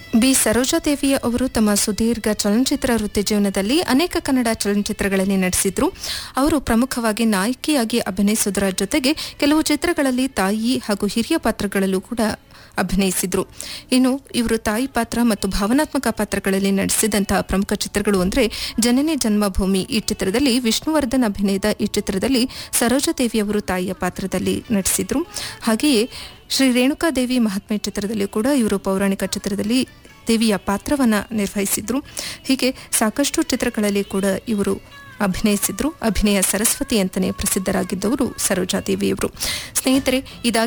B Sarojadevi ಅವರು ತಮ್ಮ ಸುದೀರ್ಘ ಚಲನಚಿತ್ರ ವೃತ್ತಿ ಜೀವನದಲ್ಲಿ ಅನೇಕ ಕನ್ನಡ ಚಲನಚಿತ್ರಗಳಲ್ಲಿ ನಟಿಸಿದ್ರು ಅವರು ಪ್ರಮುಖವಾಗಿ ನಾಯಕಿಯಾಗಿ ಅಭಿನಯಿಸುವುದರ ಜೊತೆಗೆ ಕೆಲವು ಚಿತ್ರಗಳಲ್ಲಿ ತಾಯಿ ಹಾಗೂ ಹಿರಿಯ ಪಾತ್ರಗಳಲ್ಲೂ ಕೂಡ ಅಭಿನಯಿಸಿದ್ರು ಇನ್ನು ಇವರು ತಾಯಿ ಪಾತ್ರ ಮತ್ತು ಭಾವನಾತ್ಮಕ ಪಾತ್ರಗಳಲ್ಲಿ ನಟಿಸಿದಂತಹ ಪ್ರಮುಖ ಚಿತ್ರಗಳು ಅಂದರೆ ಜನನಿ ಜನ್ಮಭೂಮಿ ಈ ಚಿತ್ರದಲ್ಲಿ ವಿಷ್ಣುವರ್ಧನ್ ಅಭಿನಯದ ಈ ಚಿತ್ರದಲ್ಲಿ ಸರೋಜಾದೇವಿ ಅವರು ತಾಯಿಯ ಪಾತ್ರದಲ್ಲಿ ನಟಿಸಿದ್ರು ಹಾಗೆಯೇ ಶ್ರೀ ರೇಣುಕಾದೇವಿ ಮಹಾತ್ಮೆ ಚಿತ್ರದಲ್ಲಿ ಕೂಡ ಇವರು ಪೌರಾಣಿಕ ಚಿತ್ರದಲ್ಲಿ ದೇವಿಯ ಪಾತ್ರವನ್ನ ನಿರ್ವಹಿಸಿದ್ರು ಹೀಗೆ ಸಾಕಷ್ಟು ಚಿತ್ರಗಳಲ್ಲಿ ಕೂಡ ಇವರು ಅಭಿನಯಿಸಿದ್ರು ಅಭಿನಯ ಸರಸ್ವತಿ ಅಂತಲೇ ಪ್ರಸಿದ್ಧರಾಗಿದ್ದವರು ಸರೋಜಾದೇವಿಯವರು ಸ್ನೇಹಿತರೆ ಇದಾಗಿ